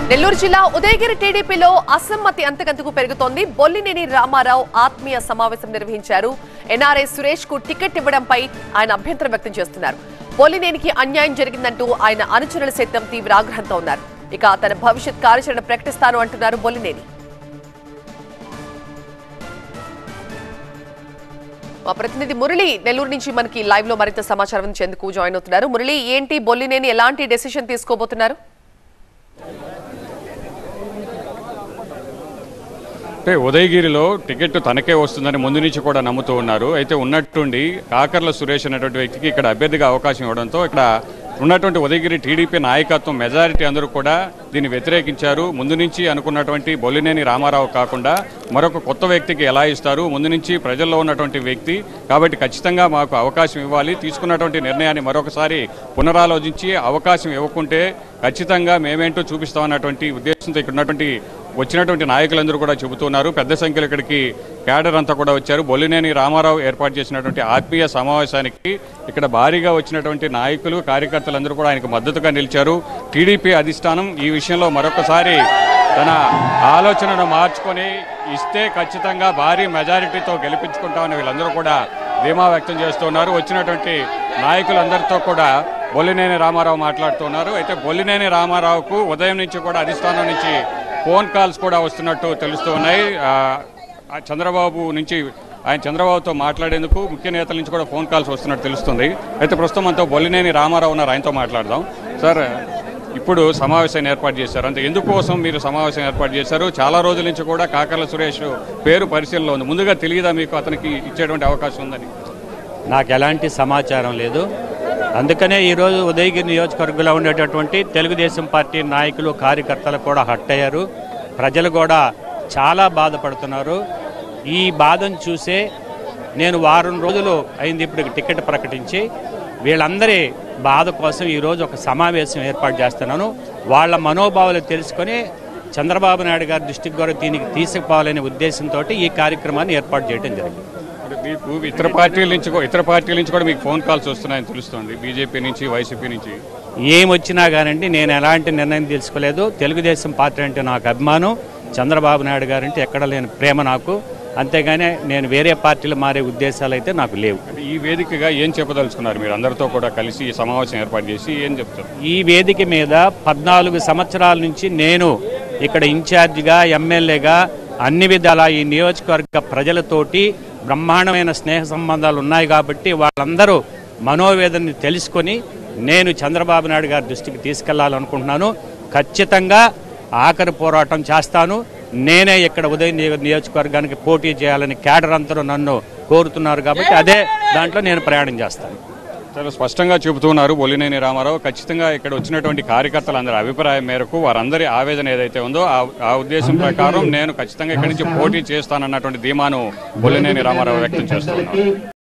నెల్లూరు జిల్లా ఉదయగిరి టీడీపీలో అసమ్మతి అంతకంతకు పెరుగుతోంది బొల్లినేని రామారావు ఆత్మీయ సమావేశం నిర్వహించారు ఎన్ఆర్ఐ సురేష్ కు టికెట్ ఇవ్వడంపై ఆయన అభ్యంతరం వ్యక్తం చేస్తున్నారు బొల్లినేనికి అన్యాయం జరిగిందంటూ ఆయన అనుచరులు సైతం తీవ్ర ఆగ్రహంతో ఉన్నారు ఇక తన భవిష్యత్ కార్యాచరణ ప్రకటిస్తాను అంటున్నారు బొల్లినేని మా ప్రతినిధి మురళి నెల్లూరు నుంచి మనకి లైవ్ లో మరింత సమాచారం ఇచ్చేందుకు జాయిన్ అవుతున్నారు మురళి ఏంటి బొల్లినేని ఎలాంటి డెసిషన్ తీసుకోబోతున్నారు అంటే ఉదయగిరిలో టికెట్ తనకే వస్తుందని ముందు నుంచి కూడా నమ్ముతూ ఉన్నారు అయితే ఉన్నట్టుండి కాకర్ల సురేష్ అనేటువంటి వ్యక్తికి ఇక్కడ అభ్యర్థిగా అవకాశం ఇవ్వడంతో ఇక్కడ ఉన్నటువంటి ఉదయగిరి టీడీపీ నాయకత్వం మెజారిటీ అందరూ కూడా దీన్ని వ్యతిరేకించారు ముందు నుంచి అనుకున్నటువంటి బొల్లినేని రామారావు కాకుండా మరొక కొత్త వ్యక్తికి ఎలా ఇస్తారు ముందు నుంచి ప్రజల్లో ఉన్నటువంటి వ్యక్తి కాబట్టి ఖచ్చితంగా మాకు అవకాశం ఇవ్వాలి తీసుకున్నటువంటి నిర్ణయాన్ని మరొకసారి పునరాలోచించి అవకాశం ఇవ్వకుంటే ఖచ్చితంగా మేమేంటో చూపిస్తామన్నటువంటి ఉద్దేశంతో ఇక్కడ ఉన్నటువంటి వచ్చినటువంటి నాయకులందరూ కూడా చెబుతున్నారు పెద్ద సంఖ్యలో ఇక్కడికి క్యాడర్ అంతా కూడా వచ్చారు బొల్లినేని రామారావు ఏర్పాటు చేసినటువంటి ఆత్మీయ సమావేశానికి ఇక్కడ భారీగా వచ్చినటువంటి నాయకులు కార్యకర్తలందరూ కూడా ఆయనకు మద్దతుగా నిలిచారు టీడీపీ అధిష్టానం ఈ విషయంలో మరొకసారి తన ఆలోచనను మార్చుకొని ఇస్తే ఖచ్చితంగా భారీ మెజారిటీతో గెలిపించుకుంటామని వీళ్ళందరూ కూడా ధీమా వ్యక్తం చేస్తున్నారు వచ్చినటువంటి నాయకులందరితో కూడా బొల్లినేని రామారావు మాట్లాడుతున్నారు అయితే బొల్లినేని రామారావుకు ఉదయం నుంచి కూడా అధిష్టానం నుంచి ఫోన్ కాల్స్ కూడా వస్తున్నట్టు తెలుస్తూ ఉన్నాయి ఆ, ఆ చంద్రబాబు నుంచి ఆయన చంద్రబాబుతో మాట్లాడేందుకు ముఖ్య నేతల నుంచి కూడా ఫోన్ కాల్స్ వస్తున్నట్టు తెలుస్తుంది అయితే ప్రస్తుతం మనతో బొల్లినేని రామారావు ఉన్నారు ఆయనతో మాట్లాడదాం సార్ ఇప్పుడు సమావేశాన్ని ఏర్పాటు చేశారు అంటే ఎందుకోసం మీరు సమావేశం ఏర్పాటు చేశారు చాలా రోజుల నుంచి కూడా కాకర్ల సురేష్ పేరు పరిశీలనలో ఉంది ముందుగా తెలియదా మీకు అతనికి ఇచ్చేటువంటి అవకాశం ఉందని నాకు ఎలాంటి సమాచారం లేదు అందుకనే ఈరోజు ఉదయగిరి నియోజకవర్గంలో ఉండేటటువంటి తెలుగుదేశం పార్టీ నాయకులు కార్యకర్తలు కూడా హట్ అయ్యారు ప్రజలు కూడా చాలా బాధపడుతున్నారు ఈ బాధను చూసే నేను వారం రోజులు అయింది ఇప్పుడు టికెట్ ప్రకటించి వీళ్ళందరి బాధ కోసం ఈరోజు ఒక సమావేశం ఏర్పాటు చేస్తున్నాను వాళ్ళ మనోభావాలు తెలుసుకొని చంద్రబాబు నాయుడు గారి దృష్టికి కూడా దీనికి తీసుకుపోవాలనే ఉద్దేశంతో ఈ కార్యక్రమాన్ని ఏర్పాటు చేయడం జరిగింది అంటే మీకు ఇతర పార్టీల నుంచి కూడా ఇతర పార్టీల నుంచి కూడా మీకు ఫోన్ కాల్స్ వస్తున్నాయని తెలుస్తుంది బీజేపీ నుంచి వైసీపీ నుంచి ఏమొచ్చినా కానండి నేను ఎలాంటి నిర్ణయం తీసుకోలేదు తెలుగుదేశం పార్టీ అంటే నాకు అభిమానం చంద్రబాబు నాయుడు గారంటే ఎక్కడ లేని ప్రేమ నాకు అంతేగాని నేను వేరే పార్టీలు మారే ఉద్దేశాలు అయితే నాకు లేవు అంటే ఈ వేదికగా ఏం చెప్పదలుచుకున్నారు మీరు అందరితో కూడా కలిసి ఈ సమావేశం ఏర్పాటు చేసి ఏం చెప్తారు ఈ వేదిక మీద పద్నాలుగు సంవత్సరాల నుంచి నేను ఇక్కడ ఇన్ఛార్జిగా ఎమ్మెల్యేగా అన్ని విధాల ఈ నియోజకవర్గ ప్రజలతోటి బ్రహ్మాండమైన స్నేహ సంబంధాలు ఉన్నాయి కాబట్టి వాళ్ళందరూ మనోవేదనని తెలుసుకొని నేను చంద్రబాబు నాయుడు గారి దృష్టికి తీసుకెళ్లాలనుకుంటున్నాను ఖచ్చితంగా ఆఖరి పోరాటం చేస్తాను నేనే ఇక్కడ ఉదయం నియో- నియోజకవర్గానికి పోటీ చేయాలని కేడర్ అందరూ నన్ను కోరుతున్నారు కాబట్టి అదే దాంట్లో నేను ప్రయాణం చేస్తాను చాలా స్పష్టంగా చెబుతున్నారు బొల్లినేని రామారావు ఖచ్చితంగా ఇక్కడ వచ్చినటువంటి కార్యకర్తలందరి అభిప్రాయం మేరకు వారందరి ఆవేదన ఏదైతే ఉందో ఆ ఆ ఉద్దేశం ప్రకారం నేను ఖచ్చితంగా ఇక్కడి నుంచి పోటీ చేస్తానన్నటువంటి ధీమాను బొల్లినేని రామారావు వ్యక్తం చేస్తున్నారు